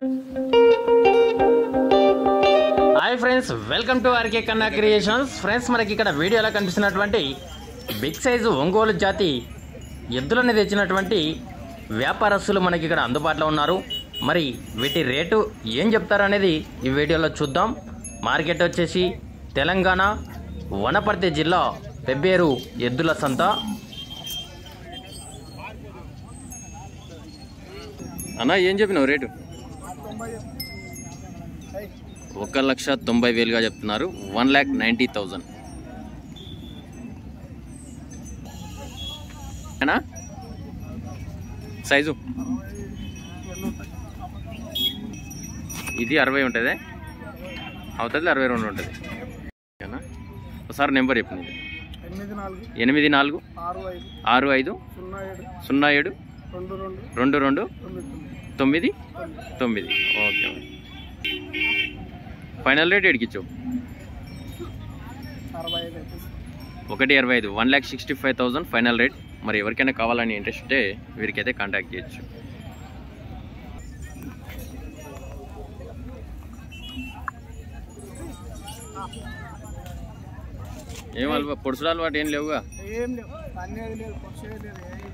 hi friends welcome to R K Kanna creations friends మనకి ఇక్కడ వీడియోలో కనిపిస్తున్నటువంటి బిగ్ సైజు ఒంగోలు జాతి ఎద్దులని తెచ్చినటువంటి వ్యాపారస్తులు మనకి ఇక్కడ అందుబాటులో ఉన్నారు మరి వీటి రేటు ఏం చెప్తారనేది ఈ వీడియోలో చూద్దాం మార్కెట్ వచ్చేసి తెలంగాణ వనపర్తి జిల్లా పెబ్బేరు ఎద్దుల సంత అన్న ఏం చెప్పినావు రేటు ఒక లక్ష తొంభై వేలుగా చెప్తున్నారు వన్ ల్యాక్ నైంటీ థౌజండ్ ఏనా సైజు ఇది అరవై ఉంటుంది అవుతుంది అరవై రెండు ఉంటుంది ఓకేనా ఒకసారి నెంబర్ చెప్పింది ఎనిమిది నాలుగు ఎనిమిది నాలుగు ఆరు ఐదు ఆరు ఐదు సున్నా ఏడు సున్నా ఏడు రెండు రెండు రెండు రెండు తొమ్మిది తొమ్మిది తొమ్మిది తొమ్మిది ఓకే ఫైనల్ రేట్ ఎడికిచ్చు అరవై ఐదు అయితే ఒకటి ఇరవై ఐదు one lakh sixty five thousand final rate మరి ఎవరికైనా కావాలని ఇంట్రెస్ట్ ఉంటే వీరికైతే కాంటాక్ట్ చేయొచ్చు ఏం అలవా పొడుసుడు అలవాటు ఏం లేవుగా ఏం లేవు అన్నీ లేదు పొడిచేది లేదు